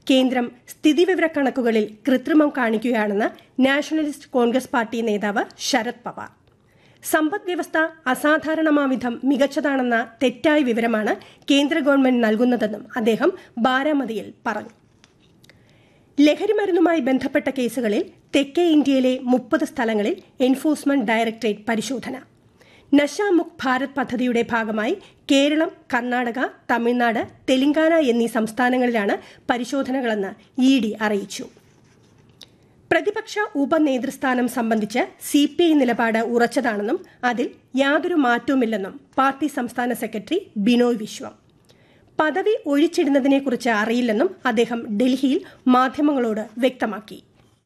കേന്ദ്രം സ്ഥിതിവിവരക്കണക്കുകളിൽ കൃത്രിമം കാണിക്കുകയാണെന്ന് nationalist Congress party നേതാവ് ശരത് പവാർ സമ്പദ് വ്യവസ്ഥ അസാധാരണമാവിധം മികച്ചതാണെന്ന തെറ്റായ വിവരമാണ് കേന്ദ്ര ഗവൺമെന്റ് നൽകുന്നതെന്നും അദ്ദേഹം ബാരാമതിയിൽ പറഞ്ഞു ലഹരിമരുന്നുമായി ബന്ധപ്പെട്ട കേസുകളിൽ തെക്കേ ഇന്ത്യയിലെ മുപ്പത് സ്ഥലങ്ങളിൽ എൻഫോഴ്സ്മെന്റ് ഡയറക്ടറേറ്റ് പരിശോധന നശാമുക് ഭാരത് പദ്ധതിയുടെ ഭാഗമായി കേരളം കർണാടക തമിഴ്നാട് തെലങ്കാന എന്നീ സംസ്ഥാനങ്ങളിലാണ് പരിശോധനകളെന്ന് ഇ ഡി അറിയിച്ചു പ്രതിപക്ഷ ഉപനേതൃസ്ഥാനം സംബന്ധിച്ച് സി പി ഐ നിലപാട് ഉറച്ചതാണെന്നും അതിൽ യാതൊരു മാറ്റവുമില്ലെന്നും പാർട്ടി സംസ്ഥാന സെക്രട്ടറി ബിനോയ് വിശ്വം പദവി ഒഴിച്ചിടുന്നതിനെക്കുറിച്ച് അറിയില്ലെന്നും അദ്ദേഹം ഡൽഹിയിൽ മാധ്യമങ്ങളോട് വ്യക്തമാക്കി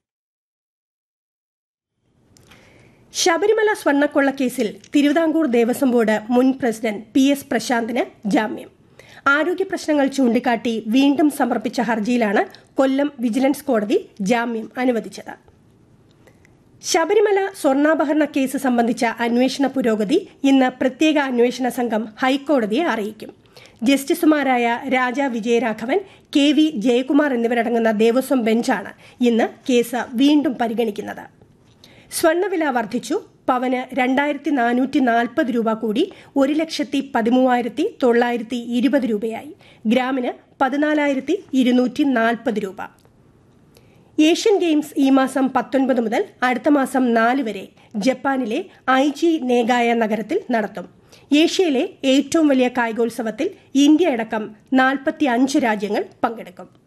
ശബരിമല സ്വർണ്ണക്കൊള്ളക്കേസിൽ തിരുവിതാംകൂർ ദേവസ്വം ബോർഡ് മുൻ പ്രസിഡന്റ് പി എസ് പ്രശാന്തിന് ജാമ്യം ആരോഗ്യ പ്രശ്നങ്ങൾ ചൂണ്ടിക്കാട്ടി വീണ്ടും സമർപ്പിച്ച ഹർജിയിലാണ് കൊല്ലം വിജിലൻസ് കോടതി ജാമ്യം അനുവദിച്ചത് ശബരിമല സ്വർണ്ണാപഹരണ കേസ് സംബന്ധിച്ച അന്വേഷണ പുരോഗതി ഇന്ന് പ്രത്യേക അന്വേഷണ സംഘം ഹൈക്കോടതിയെ അറിയിക്കും ജസ്റ്റിസുമാരായ രാജ വിജയരാഘവൻ കെ വി ജയകുമാർ എന്നിവരടങ്ങുന്ന ദേവസ്വം ബെഞ്ചാണ് ഇന്ന് കേസ് വീണ്ടും പരിഗണിക്കുന്നത് സ്വർണ്ണവില വർദ്ധിച്ചു പവന് രണ്ടായിരത്തി നാനൂറ്റി നാൽപ്പത് രൂപ കൂടി ഒരു ലക്ഷത്തി പതിമൂവായിരത്തി തൊള്ളായിരത്തി ഇരുപത് രൂപയായി ഗ്രാമിന് പതിനാലായിരത്തി ഇരുന്നൂറ്റി നാൽപ്പത് രൂപ ഏഷ്യൻ ഗെയിംസ് ഈ മാസം പത്തൊൻപത് മുതൽ അടുത്ത മാസം നാല് വരെ ജപ്പാനിലെ ഐജി നേഗായ നഗരത്തിൽ നടത്തും ഏഷ്യയിലെ ഏറ്റവും വലിയ കായികോത്സവത്തിൽ ഇന്ത്യ അടക്കം നാൽപ്പത്തി അഞ്ച് രാജ്യങ്ങൾ പങ്കെടുക്കും